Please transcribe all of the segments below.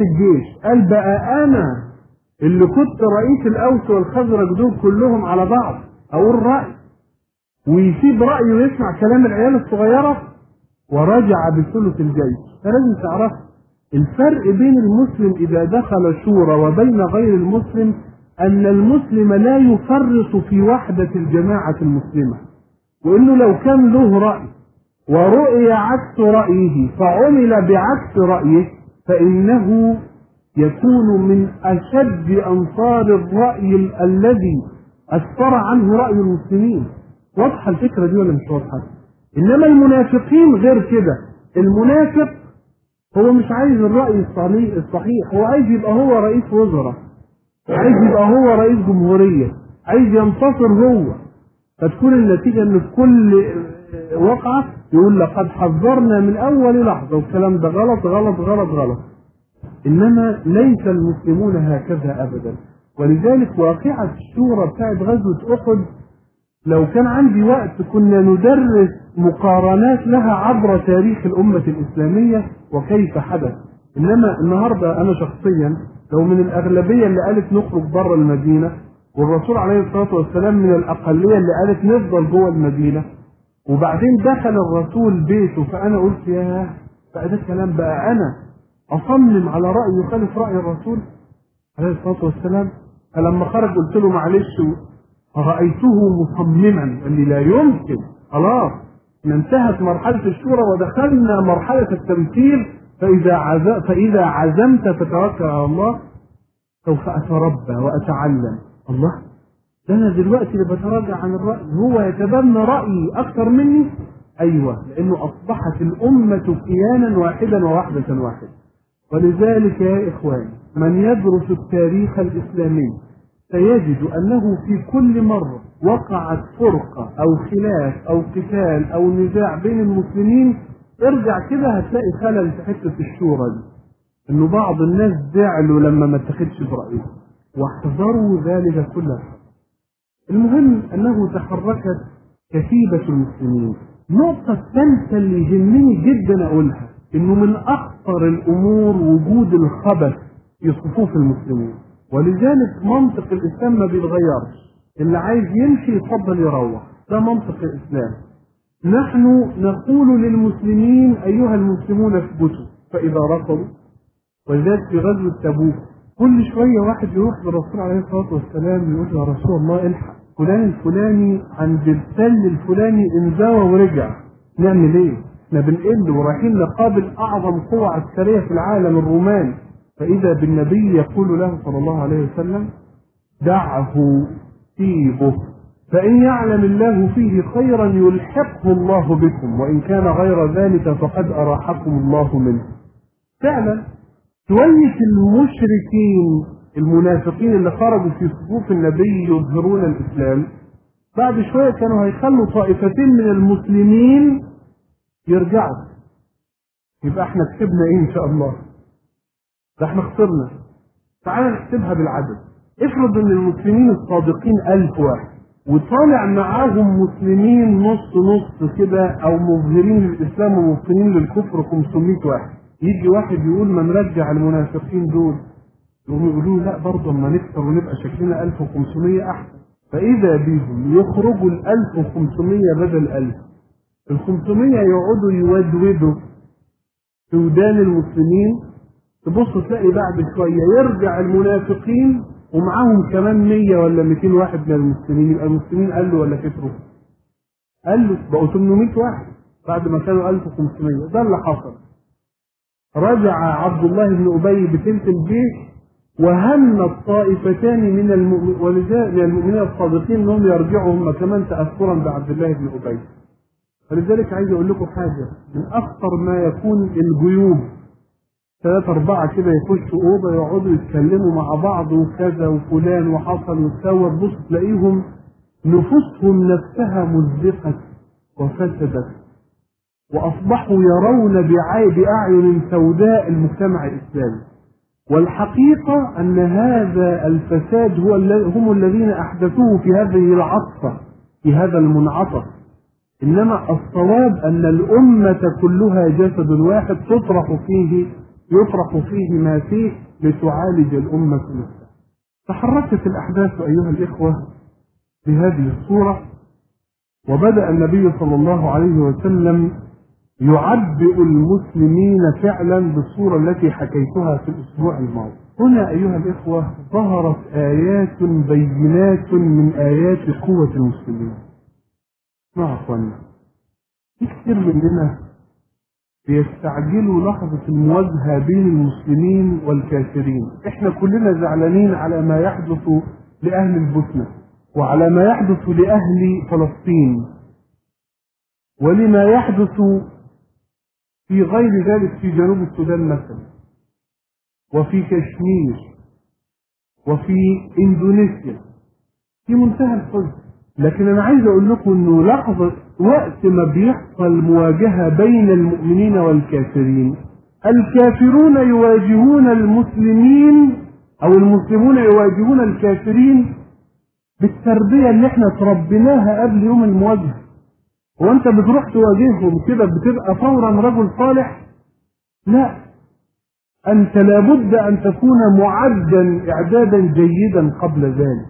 الجيش قال بقى انا اللي كنت رئيس الاوس والخزرج دول كلهم على بعض اقول راي ويسيب رايه ويسمع كلام العيال الصغيره ورجع بثلث الجيش فلازم تعرف الفرق بين المسلم اذا دخل شورى وبين غير المسلم ان المسلم لا يفرط في وحده الجماعه المسلمه وانه لو كان له راي ورؤي عكس رايه فعمل بعكس رايه فانه يكون من اشد انصار الراي ال- الذي اسفر عنه راي المسلمين واضحه الفكره دي ولا مش واضحه انما المنافقين غير كده المنافق هو مش عايز الراي الصحيح الصحيح هو عايز يبقى هو رئيس وزراء عايز يبقى هو رئيس جمهوريه عايز ينتصر هو فتكون النتيجه ان في كل وقعه يقول لقد حذرنا من اول لحظه والكلام ده غلط غلط غلط غلط انما ليس المسلمون هكذا ابدا ولذلك واقعه الشورى بتاعت غزوه احد لو كان عندي وقت كنا ندرس مقارنات لها عبر تاريخ الأمة الإسلامية وكيف حدث إنما النهاردة أنا شخصيا لو من الأغلبية اللي قالت نخرج بره المدينة والرسول عليه الصلاة والسلام من الأقلية اللي قالت نفضل جوه المدينة وبعدين دخل الرسول بيته فأنا قلت ياه بقى ده الكلام بقى أنا أصمم على رأي يخالف رأي الرسول عليه الصلاة والسلام فلما خرج قلت له معلش فرأيته مصمما قال لي لا يمكن خلاص إن انتهت مرحلة الشورى ودخلنا مرحلة التمثيل فإذا عز... فإذا عزمت فتوكل على الله سوف أتربى وأتعلم الله ده أنا دلوقتي اللي بتراجع عن الرأي هو يتبنى رأيي أكثر مني أيوه لأنه أصبحت الأمة كيانا واحدا ووحدة واحدة ولذلك يا إخواني من يدرس التاريخ الإسلامي سيجد أنه في كل مرة وقعت فرقة أو خلاف أو قتال أو نزاع بين المسلمين ارجع كده هتلاقي خلل في حتة الشورى دي إنه بعض الناس زعلوا لما ما اتخذش برأيهم واحذروا ذلك كله المهم أنه تحركت كتيبة المسلمين النقطة الثالثة اللي يهمني جدا أقولها إنه من أخطر الأمور وجود الخبث في صفوف المسلمين ولذلك منطق الإسلام ما بيتغيرش اللي عايز يمشي يفضل يروح ده منطق الإسلام نحن نقول للمسلمين أيها المسلمون اثبتوا فإذا رفضوا ولذلك في غزوة تبوك كل شوية واحد يروح للرسول عليه الصلاة والسلام يقول يا رسول الله الحق فلان الفلاني عند التل الفلاني انزوى ورجع نعمل ايه؟ احنا بنقل ورايحين نقابل اعظم قوة عسكرية في العالم الرومان فاذا بالنبي يقول له صلى الله عليه وسلم دعه سيبه فإن يعلم الله فيه خيرا يلحقه الله بكم وإن كان غير ذلك فقد أراحكم الله منه فعلا شوية المشركين المنافقين اللي خرجوا في صفوف النبي يظهرون الإسلام بعد شوية كانوا هيخلوا طائفتين من المسلمين يرجعوا يبقى احنا كسبنا ايه ان شاء الله ده احنا خسرنا تعال نحسبها بالعدد افرض ان المسلمين الصادقين ألف واحد وطالع معاهم مسلمين نص نص كده او مظهرين للاسلام ومبطنين للكفر 500 واحد يجي واحد يقول ما نرجع المنافقين دول يقوموا يقولوا لا برضه اما نكسر ونبقى شكلنا 1500 احسن فاذا بيهم يخرجوا ال 1500 بدل 1000 ال 500 يقعدوا يودودوا في ودان المسلمين تبص تلاقي بعد شويه يرجع المنافقين ومعاهم كمان 100 ولا 200 واحد من المسلمين يبقى المسلمين قالوا ولا كتروا؟ قالوا بقوا 800 واحد بعد ما كانوا 1500 ده اللي حصل رجع عبد الله بن ابي بتلك الجيش وهم الطائفتان من المؤمنين ولذلك من المؤمنين الصادقين انهم يرجعوا هم كمان تاثرا بعبد الله بن ابي فلذلك عايز اقول لكم حاجه من اخطر ما يكون الجيوب ثلاثة أربعة كده يخشوا أوضة يقعدوا يتكلموا مع بعض وكذا وفلان وحصل وسوى تبص تلاقيهم نفوسهم نفسها مزقت وفسدت وأصبحوا يرون بعي- بأعين سوداء المجتمع الإسلامي والحقيقة أن هذا الفساد هو الذي- هم الذين أحدثوه في هذه العطفة في هذا المنعطف إنما الصواب أن الأمة كلها جسد واحد تطرح فيه يطرح فيه ما فيه لتعالج الأمة نفسها تحركت الأحداث أيها الإخوة بهذه الصورة وبدأ النبي صلى الله عليه وسلم يعبئ المسلمين فعلا بالصورة التي حكيتها في الأسبوع الماضي هنا أيها الإخوة ظهرت آيات بينات من آيات قوة المسلمين ما أخوانا في كثير مننا بيستعجلوا لحظة المواجهة بين المسلمين والكافرين احنا كلنا زعلانين على ما يحدث لأهل البوسنة وعلى ما يحدث لأهل فلسطين ولما يحدث في غير ذلك في جنوب السودان مثلا وفي كشمير وفي اندونيسيا في منتهى الحزن لكن انا عايز اقول لكم انه لحظه وقت ما بيحصل مواجهه بين المؤمنين والكافرين الكافرون يواجهون المسلمين او المسلمون يواجهون الكافرين بالتربيه اللي احنا تربيناها قبل يوم المواجهه هو انت بتروح تواجههم كده بتبقى فورا رجل صالح لا انت لابد ان تكون معدا اعدادا جيدا قبل ذلك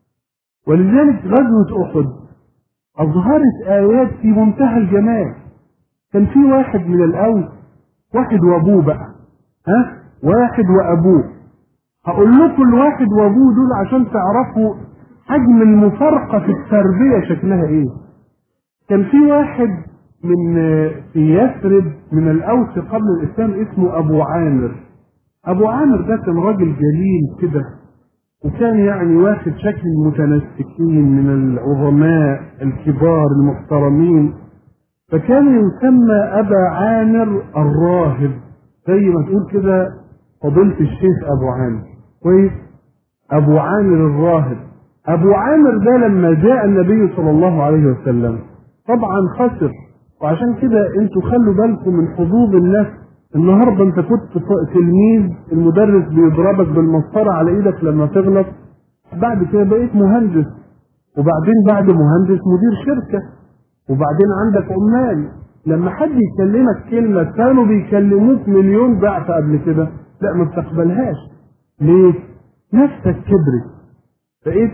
ولذلك غزوة احد اظهرت ايات في منتهى الجمال كان في واحد من الاوس واحد وابوه بقى ها واحد وابوه هقول لكم الواحد وابوه دول عشان تعرفوا حجم المفارقة في التربية شكلها ايه كان في واحد من في يثرب من الاوس قبل الاسلام اسمه ابو عامر ابو عامر ده كان راجل جليل كده وكان يعني واخد شكل المتنسكين من العظماء الكبار المحترمين فكان يسمى ابا عامر الراهب زي ما تقول كده فضيلة الشيخ ابو عامر كويس ابو عامر الراهب ابو عامر ده لما جاء النبي صلى الله عليه وسلم طبعا خسر وعشان كده انتوا خلوا بالكم من حظوظ النفس النهارده انت كنت تلميذ المدرس بيضربك بالمسطره على ايدك لما تغلط بعد كده بقيت مهندس وبعدين بعد مهندس مدير شركه وبعدين عندك عمال لما حد يكلمك كلمه كانوا بيكلموك مليون ضعف قبل كده لا ما بتقبلهاش ليه؟ نفسك كبرت بقيت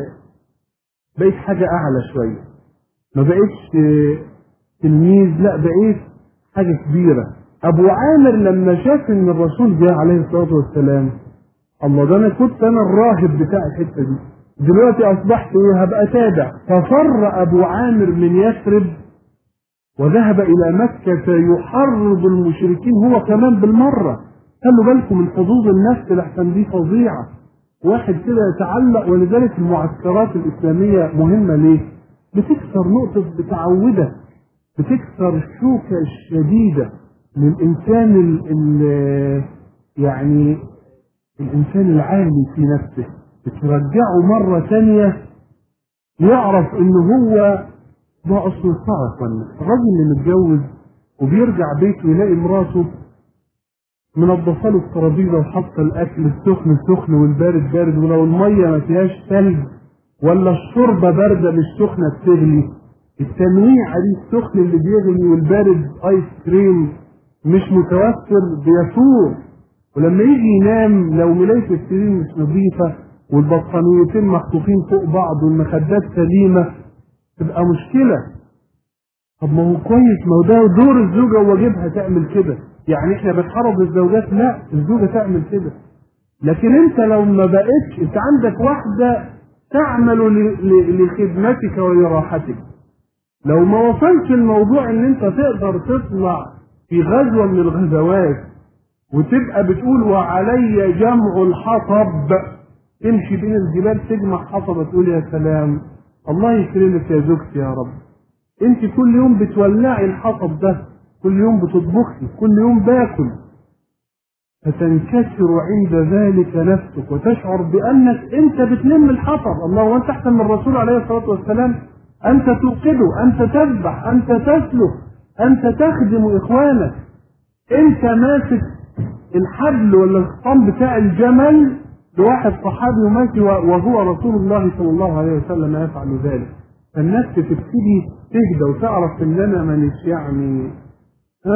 بقيت حاجه اعلى شويه ما بقيتش تلميذ لا بقيت حاجه كبيره ابو عامر لما شاف ان الرسول جاء عليه الصلاه والسلام الله ده انا كنت انا الراهب بتاع الحته دي دلوقتي اصبحت ايه هبقى تابع ففر ابو عامر من يثرب وذهب الى مكه يحرض المشركين هو كمان بالمره خلوا بالكم من حظوظ النفس لحسن دي فظيعه واحد كده يتعلق ولذلك المعسكرات الاسلاميه مهمه ليه؟ بتكسر نقطه بتعودك بتكسر الشوكه الشديده للإنسان ال ال يعني الإنسان العالي في نفسه بترجعه مرة ثانية يعرف إن هو ده أصل الصعب ولا الراجل اللي متجوز وبيرجع بيته يلاقي مراته منضفه له الترابيزه وحاطه الاكل السخن سخن والبارد بارد ولو الميه ما فيهاش ثلج ولا الشوربه بارده مش سخنه بتغلي التنويعه دي السخن اللي بيغلي والبارد ايس كريم مش متوفر بيثور ولما يجي ينام لو ملاية السرير مش نظيفة والبطانيتين محطوطين فوق بعض والمخدات سليمة تبقى مشكلة طب ما هو كويس ما هو ده دور الزوجة وواجبها تعمل كده يعني احنا بنحرض الزوجات لا الزوجة تعمل كده لكن انت لو ما بقتش انت عندك واحدة تعمل لخدمتك ولراحتك لو ما وصلش الموضوع ان انت تقدر تطلع في غزوة من الغزوات وتبقى بتقول وعلي جمع الحطب تمشي بين الجبال تجمع حطب تقول يا سلام الله يكرمك يا زوجتي يا رب انت كل يوم بتولعي الحطب ده كل يوم بتطبخي كل يوم باكل فتنكسر عند ذلك نفسك وتشعر بانك انت بتلم الحطب الله وانت احسن من الرسول عليه الصلاه والسلام انت توقده انت تذبح انت تسلك انت تخدم اخوانك انت ماسك الحبل ولا الخطام بتاع الجمل لواحد صحابي وماشي وهو رسول الله صلى الله عليه وسلم يفعل ذلك فالناس تبتدي تهدى وتعرف ان انا مانيش يعني ها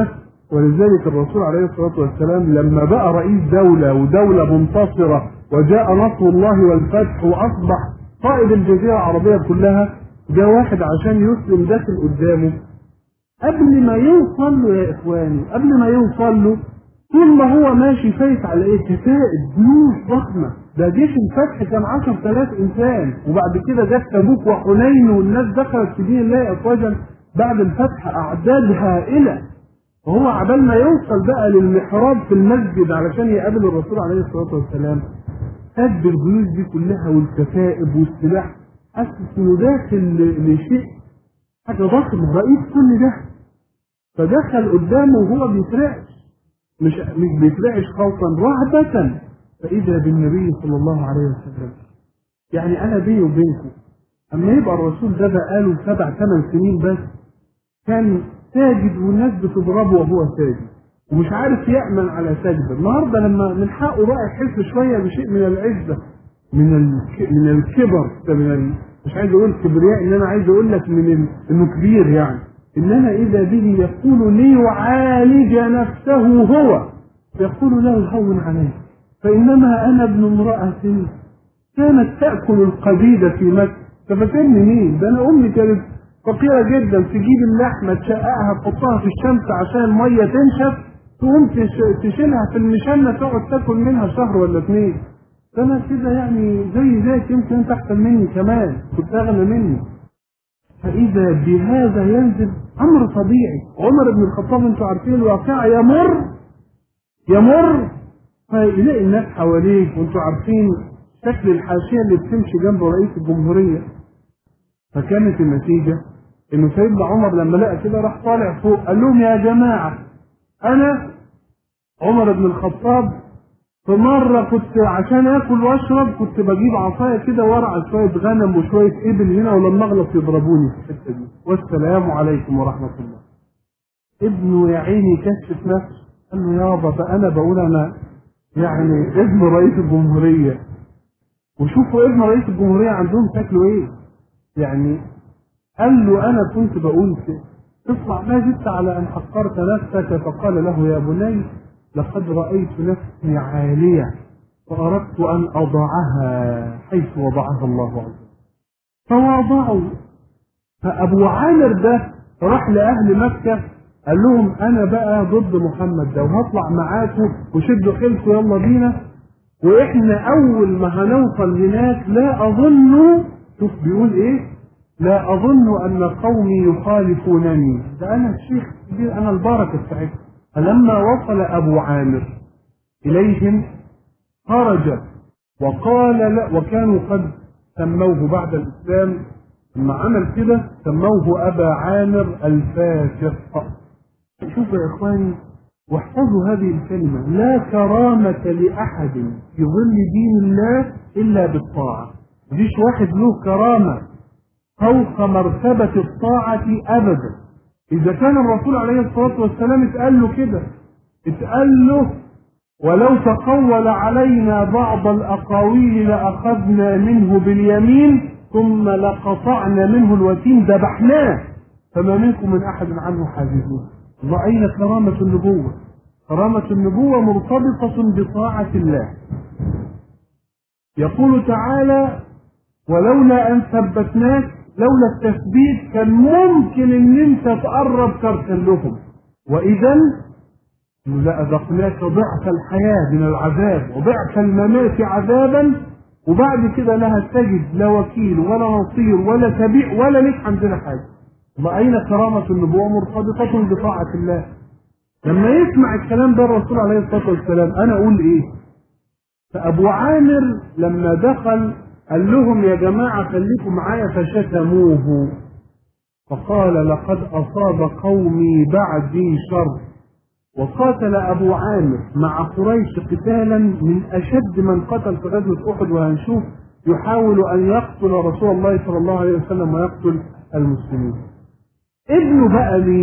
ولذلك الرسول عليه الصلاة والسلام لما بقى رئيس دولة ودولة منتصرة وجاء نصر الله والفتح وأصبح قائد الجزيرة العربية كلها جاء واحد عشان يسلم داخل قدامه قبل ما يوصل له يا إخواني قبل ما يوصل له طول ما هو ماشي فايت على ايه كتائب جيوش ضخمة ده جيش الفتح كان 10000 إنسان وبعد كده جت تبوك وحنين والناس دخلت في دين الله أفواجا بعد الفتح أعداد هائلة وهو عبال ما يوصل بقى للمحراب في المسجد علشان يقابل الرسول عليه الصلاه والسلام قد الجيوش دي كلها والكتائب والسلاح حاسس انه داخل لشيء حاجه ضخمه رئيس كل ده فدخل قدامه وهو بيترعش مش مش بيترعش خوفا رهبة فإذا بالنبي صلى الله عليه وسلم يعني أنا بيني وبينكم أما يبقى الرسول ده بقاله سبع ثمان سنين بس كان ساجد والناس بتضربه وهو ساجد ومش عارف يأمن على سجده النهارده لما من حقه بقى يحس شويه بشيء من العزه من الك... من الكبر من ال... مش عايز اقول كبرياء ان انا عايز اقول لك من ال... انه كبير يعني انما اذا به يقول ليعالج نفسه هو يقول له هون عليه فانما انا ابن امراه كانت تاكل القبيده في مكه تفكرني مين؟ ده انا امي كانت فقيرة جدا تجيب اللحمة تشققها تحطها في الشمس عشان المية تنشف تقوم تشيلها في المشنة تقعد تاكل منها شهر ولا اتنين فأنا كده يعني زي زيك يمكن أنت أحسن مني كمان كنت أغنى مني فإذا بهذا ينزل أمر طبيعي عمر بن الخطاب أنتوا عارفين الواقع يمر يمر فيلاقي الناس حواليه وأنتوا عارفين شكل الحاشية اللي بتمشي جنب رئيس الجمهورية فكانت النتيجة انه سيدنا عمر لما لقى كده راح طالع فوق قال لهم يا جماعة انا عمر بن الخطاب في مرة كنت عشان اكل واشرب كنت بجيب عصاية كده وارعى شوية غنم وشوية ابل هنا ولما اغلط يضربوني في الحتة دي والسلام عليكم ورحمة الله ابنه يا عيني يكشف نفسه قال له يابا فانا بقول انا يعني ابن رئيس الجمهورية وشوفوا ابن رئيس الجمهورية عندهم شكله ايه يعني قال له انا كنت بقول كده اصنع ما جدت على ان حقرت نفسك فقال له يا بني لقد رايت نفسي عاليه فاردت ان اضعها حيث وضعها الله عز وجل فوضعوا فابو عامر ده راح لاهل مكه قال لهم انا بقى ضد محمد ده وهطلع معاكم وشدوا حيلكم يلا بينا واحنا اول ما هنوصل هناك لا اظن شوف بيقول ايه لا اظن ان قومي يخالفونني ده انا الشيخ كبير انا البركه بتاعتهم فلما وصل ابو عامر اليهم خرج وقال لا وكانوا قد سموه بعد الاسلام لما عمل كده سموه ابا عامر الفاسق شوفوا يا اخواني واحفظوا هذه الكلمه لا كرامه لاحد في ظل دين الله الا بالطاعه مفيش واحد له كرامة فوق مرتبة الطاعة أبدا إذا كان الرسول عليه الصلاة والسلام اتقال له كده اتقال له ولو تقول علينا بعض الأقاويل لأخذنا منه باليمين ثم لقطعنا منه الوتين ذبحناه فما منكم من أحد عنه حاجزون الله أين كرامة النبوة كرامة النبوة مرتبطة بطاعة الله يقول تعالى ولولا ان ثبتناك لولا التثبيت كان ممكن ان انت تقرب كركن لهم واذا لأذقناك ضعف الحياة من العذاب وضعف الممات عذابا وبعد كده لا هتجد لا وكيل ولا نصير ولا تبيع ولا ليك عندنا حاجة ما أين كرامة النبوة مرتبطة بطاعة الله لما يسمع الكلام ده الرسول عليه الصلاة والسلام أنا أقول إيه فأبو عامر لما دخل قال لهم يا جماعة خليكم معايا فشتموه فقال لقد أصاب قومي بعدي شر وقاتل أبو عامر مع قريش قتالا من أشد من قتل في غزوة أحد وهنشوف يحاول أن يقتل رسول الله صلى الله عليه وسلم ويقتل المسلمين ابنه بقى مين